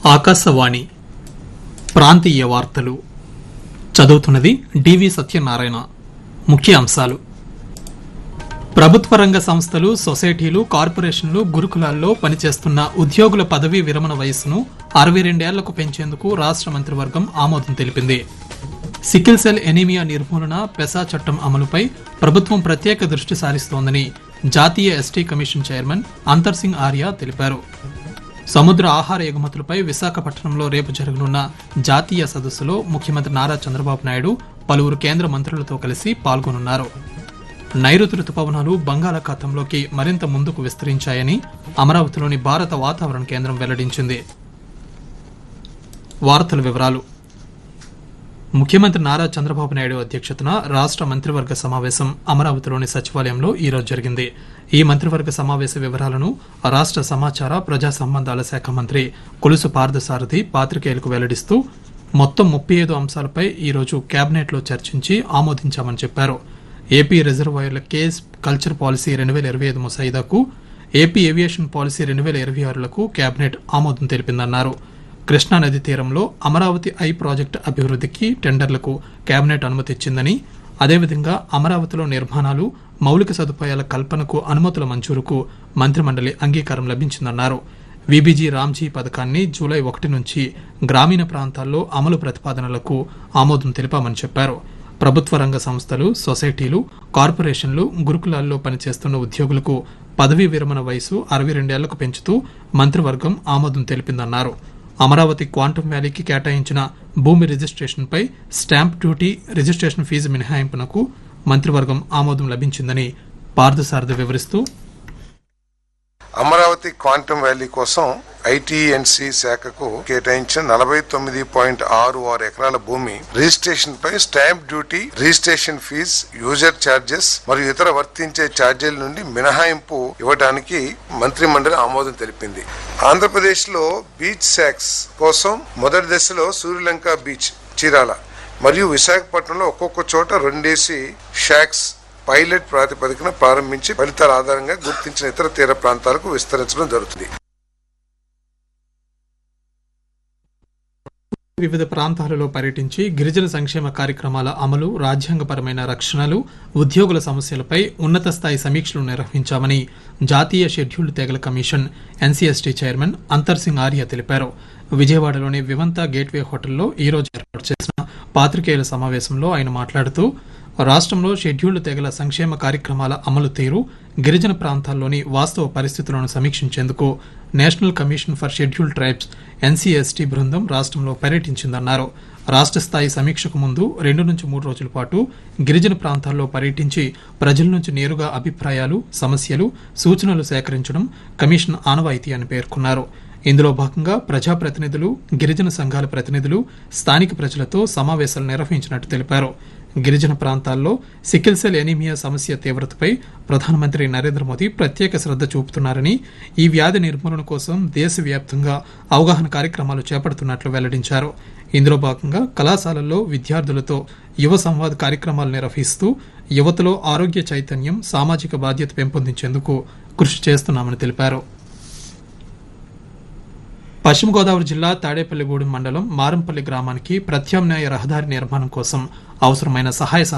ఆకాశవాణి ప్రాంతీయ వార్తలు చదువుతున్నది డివి సత్యనారాయణ ముఖ్య అంశాలు ప్రభుత్వ రంగ సంస్థలు సొసైటీలు కార్పొరేషన్లు గురుకులాల్లో పనిచేస్తున్న ఉద్యోగుల పదవీ విరమణ వయస్సును అరవై రెండేళ్లకు పెంచేందుకు రాష్ట మంత్రివర్గం ఆమోదం తెలిపింది సికిల్ సెల్ ఎనీమియా నిర్మూలన పెసా చట్టం అమలుపై ప్రభుత్వం ప్రత్యేక దృష్టి సారిస్తోందని జాతీయ ఎస్టీ కమిషన్ చైర్మన్ అంతర్ సింగ్ ఆర్య తెలిపారు సముద్ర ఆహార ఎగుమతులపై విశాఖపట్నంలో రేపు జరగనున్న జాతీయ సదస్సులో ముఖ్యమంత్రి నారా చంద్రబాబు నాయుడు పలువురు కేంద్ర మంత్రులతో కలిసి పాల్గొనున్నారు నైరుతి రుతుపవనాలు బంగాళాఖాతంలోకి మరింత ముందుకు విస్తరించాయని అమరావతిలోని భారత వాతావరణ కేంద్రం వెల్లడించింది వార్తల వివరాలు ముఖ్యమంత్రి నారా చంద్రబాబు నాయుడు అధ్యక్షతన రాష్ట మంత్రివర్గ సమావేశం అమరావతిలోని సచివాలయంలో ఈ రోజు జరిగింది ఈ మంత్రివర్గ సమావేశ వివరాలను రాష్ట సమాచార ప్రజా సంబంధాల శాఖ మంత్రి కొలుసు పార్థసారథి పాత్రికేయులకు వెల్లడిస్తూ మొత్తం ముప్పై ఐదు అంశాలపై ఈ రోజు కేబినెట్లో చర్చించి ఆమోదించామని చెప్పారు ఏపీ రిజర్వాయర్ల కేస్ కల్చర్ పాలసీ రెండు వేల ఇరవై ఐదు ముసాయిదాకు ఏపీ ఏవియేషన్ పాలసీ రెండు వేల ఇరవై ఆరులకు కేబినెట్ ఆమోదం తెలిపిందన్నారు కృష్ణా నది తీరంలో అమరావతి ఐ ప్రాజెక్టు అభివృద్ధికి టెండర్లకు కేబినెట్ అనుమతి ఇచ్చిందని అదేవిధంగా అమరావతిలో నిర్మాణాలు మౌలిక సదుపాయాల కల్పనకు అనుమతుల మంజూరుకు మంత్రిమండలి అంగీకారం లభించిందన్నారు విబిజీ రామ్జీ పథకాన్ని జూలై ఒకటి నుంచి గ్రామీణ ప్రాంతాల్లో అమలు ప్రతిపాదనలకు ఆమోదం తెలిపామని చెప్పారు ప్రభుత్వ రంగ సంస్థలు సొసైటీలు కార్పొరేషన్లు గురుకులాల్లో పనిచేస్తున్న ఉద్యోగులకు పదవీ విరమణ వయసు అరవై రెండేళ్లకు పెంచుతూ మంత్రివర్గం ఆమోదం తెలిపిందన్నారు అమరావతి క్వాంటం వ్యాలీకి కేటాయించిన భూమి రిజిస్ట్రేషన్పై స్టాంప్ డ్యూటీ రిజిస్ట్రేషన్ ఫీజు మినహాయింపునకు మంత్రివర్గం ఆమోదం లభించిందని పార్థసారథి వివరిస్తూ అమరావతి క్వాంటమ్ వ్యాలీ కోసం ఐటీఎన్సీ శాఖకు కేటాయించిన నలభై తొమ్మిది పాయింట్ ఆరు ఆరు ఎకరాల భూమి రిజిస్ట్రేషన్ పై stamp duty registration fee user charges మరియు ఇతర వర్తించే ఛార్జీల నుండి మినహాయింపు ఇవ్వడానికి మంత్రి మండలి ఆమోదం తెలిపింది ఆంధ్రప్రదేశ్ లో బీచ్ శాక్స్ కోసం మొదటి దశలో సూర్యలంక బీచ్ చీరాల మరియు విశాఖపట్నంలో ఒక్కొక్క చోట రెండేసి షాక్స్ పైలట్ ప్రాతిపదికన ప్రారంభించి ఫలితాల ఆధారంగా గుర్తించిన ఇతర తీర ప్రాంతాలకు విస్తరించడం జరుగుతుంది వివిధ ప్రాంతాలలో పర్యటించి గిరిజన సంక్షేమ కార్యక్రమాల అమలు రాజ్యాంగపరమైన రక్షణలు ఉద్యోగుల సమస్యలపై ఉన్నత స్థాయి సమీక్షలు నిర్వహించామని జాతీయ షెడ్యూల్డ్ తెగల కమిషన్ ఎన్సీఎస్టీ చైర్మన్ అంతర్ సింగ్ ఆర్య తెలిపారు విజయవాడలోని వివంత గేట్వే హోటల్లో ఈ రోజు ఏర్పాటు చేసిన పాత్రికేయుల సమావేశంలో ఆయన మాట్లాడుతూ రాష్ట్రంలో షెడ్యూల్డ్ తెగల సంక్షేమ కార్యక్రమాల అమలు తీరు గిరిజన ప్రాంతాల్లోని వాస్తవ పరిస్థితులను సమీక్షించేందుకు national commission for scheduled tribes NCST బృందం రాష్ట్రంలో పర్యటించిందన్నారు రాష్ట్ర స్థాయి సమీక్షకు ముందు రెండు నుంచి మూడు రోజుల పాటు గిరిజన ప్రాంతాల్లో పర్యటించి ప్రజల నుంచి నేరుగా అభిప్రాయాలు సమస్యలు సూచనలు సేకరించడం కమిషన్ ఆనవాయితీ అని పేర్కొన్నారు ఇందులో భాగంగా ప్రజాప్రతినిధులు గిరిజన సంఘాల ప్రతినిధులు స్థానిక ప్రజలతో సమావేశాలు నిర్వహించినట్టు తెలిపారు గిరిజన ప్రాంతాల్లో సికిల్ సెల్ ఎనీమియా సమస్య తీవ్రతపై ప్రధానమంత్రి నరేంద్ర మోదీ ప్రత్యేక శ్రద్ధ చూపుతున్నారని ఈ వ్యాధి నిర్మూలన కోసం దేశవ్యాప్తంగా అవగాహన కార్యక్రమాలు చేపడుతున్నట్లు వెల్లడించారు ఇందులో భాగంగా కళాశాలల్లో విద్యార్థులతో యువ సంవాద్ కార్యక్రమాలు నిర్వహిస్తూ యువతలో ఆరోగ్య చైతన్యం సామాజిక బాధ్యత పెంపొందించేందుకు కృషి చేస్తున్నామని తెలిపారు పశ్చిమ గోదావరి జిల్లా తాడేపల్లిగూడెం మండలం మారంపల్లి గ్రామానికి ప్రత్యామ్నాయ రహదారి నిర్మాణం కోసం అవసరమైన సహాయ